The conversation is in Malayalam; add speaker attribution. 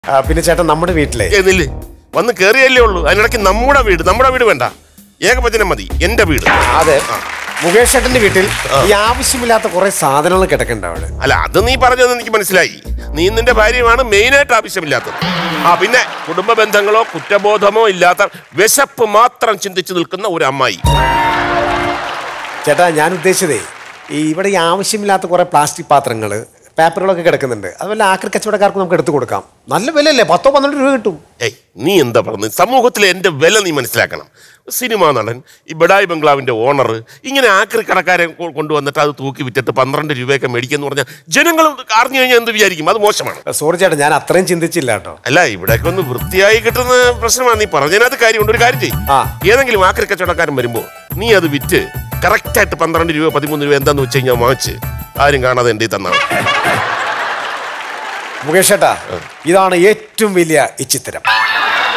Speaker 1: ആ, പിന്നെ ചേട്ടാ നമ്മുടെ വീട്ടിലെ
Speaker 2: എന്നില്ലേ വന്ന് കേറിയല്ലേ ഉള്ളൂ അതിനിടയ്ക്ക് നമ്മുടെ വീട് നമ്മുടെ വീട് വേണ്ട ഏകവചനം മതി എന്റെ വീട്
Speaker 1: അതെ മുകേഷ് ചേട്ടന്റെ വീട്ടിൽ ഈ ആവശ്യമില്ലാത്ത കുറെ സാധനങ്ങൾ കിടക്കണ്ട അവിടെ
Speaker 2: അല്ല അത് നീ പറഞ്ഞത് എനിക്ക് മനസ്സിലായി നീ നിന്റെ ഭാര്യയുമാണ് മെയിനായിട്ട് ആവശ്യമില്ലാത്തത് ആ പിന്നെ കുടുംബ ബന്ധങ്ങളോ കുറ്റബോധമോ ഇല്ലാത്ത വിശപ്പ് മാത്രം ചിന്തിച്ചു നിൽക്കുന്ന ഒരു അമ്മായി
Speaker 1: ചേട്ടാ ഞാൻ ഉദ്ദേശിച്ചതേ ഈ ഇവിടെ ഈ ആവശ്യമില്ലാത്ത കുറെ പ്ലാസ്റ്റിക് പാത്രങ്ങൾ പേപ്പറുകളൊക്കെ കിടക്കുന്നുണ്ട് അതുപോലെ ആക്രി കച്ചവടക്കാർക്ക് നമുക്ക് എടുത്തു കൊടുക്കാം നല്ല വിലയല്ലേ പത്തോ പന്ത്രണ്ട് രൂപ കിട്ടും
Speaker 2: ഏയ് നീ എന്താ പറഞ്ഞത് സമൂഹത്തിലെ എന്റെ വില നീ മനസ്സിലാക്കണം സിനിമാ നടൻ ഈ ബഡായി ബംഗ്ലാവിന്റെ ഓണർ ഇങ്ങനെ ആക്രി കടക്കാരെ കൊ- കൊണ്ടുവന്നിട്ട് അത് തൂക്കി വിറ്റിട്ട് പന്ത്രണ്ട് രൂപയൊക്കെ മേടിക്കുന്നു പറഞ്ഞാൽ ജനങ്ങൾ അറിഞ്ഞു കഴിഞ്ഞാൽ എന്ത് വിചാരിക്കും അത് മോശമാണ്
Speaker 1: സോറി ചേട്ടാ ഞാൻ അത്രയും ചിന്തിച്ചില്ല കേട്ടോ
Speaker 2: അല്ല ഇവിടെയൊക്കെ ഒന്ന് വൃത്തിയായി കിട്ടുന്ന പ്രശ്നമാണ് നീ പറഞ്ഞതിനകത്ത് കാര്യമുണ്ട് ഒരു കാര്യം ചെയ്യും
Speaker 1: ആ.
Speaker 2: ഏതെങ്കിലും ആക്രി കച്ചവടക്കാരൻ വരുമ്പോ നീ അത് വിറ്റ് കറക്റ്റ് ആയിട്ട് പന്ത്രണ്ട് രൂപ പതിമൂന്ന് രൂപ എന്താന്ന് വെച്ച് കഴിഞ്ഞാൽ വാങ്ങിച്ച് ആരും കാണാതെ എൻ്റെ തന്നാണ്
Speaker 1: മുകേഷ് ചേട്ടാ ഇതാണ് ഏറ്റവും വലിയ ഇച്ചിത്തരം